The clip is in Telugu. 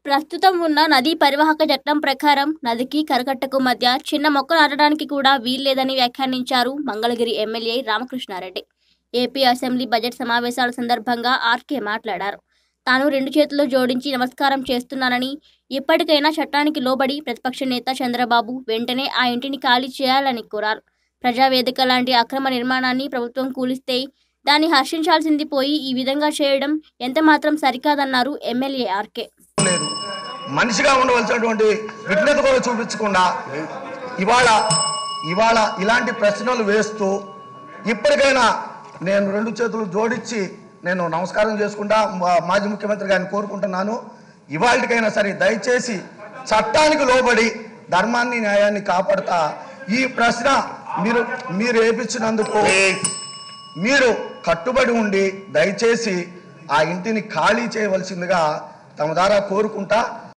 ప్రస్తుతం ఉన్న నదీ పరివాహక చట్టం ప్రకారం నదికి కరకట్టకు మధ్య చిన్న మొక్క నాటడానికి కూడా వీల్లేదని వ్యాఖ్యానించారు Mangalagiri MLA Ramakrishna Reddy AP assembly budget సమావేశాల సందర్భంగా ఆర్కే మాట్లాడారు తాను రెండు చేతులు జోడించి నమస్కారం చేస్తున్నానని ఇప్పటికైనా చట్టానికి లోబడి ప్రతిపక్ష నేత చంద్రబాబు వెంటనే ఆ ఇంటిని ఖాళీ చేయాలని కోరారు ప్రజావేదిక లాంటి అక్రమ నిర్మాణాన్ని ప్రభుత్వం కూలిస్తే దాన్ని హర్షించాల్సింది పోయి ఈ విధంగా చేయడం ఎంత మాత్రం సరికాదన్నారు ఎమ్మెల్యే ఆర్కే లేదు మనిషిగా ఉండవలసినటువంటి విఘ్నత కూడా చూపించకుండా ఇవాళ ఇవాళ ఇలాంటి ప్రశ్నలు వేస్తూ ఇప్పటికైనా నేను రెండు చేతులు జోడించి నేను నమస్కారం చేసుకుంటా మా- మాజీ ముఖ్యమంత్రి గారిని కోరుకుంటున్నాను ఇవాళకైనా సరే దయచేసి చట్టానికి లోబడి ధర్మాన్ని న్యాయాన్ని కాపాడుతా ఈ ప్రశ్న మీరు మీరు వేపించినందుకు మీరు కట్టుబడి ఉండి దయచేసి ఆ ఇంటిని ఖాళీ చేయవలసిందిగా తమ ద్వారా కోరుకుంటా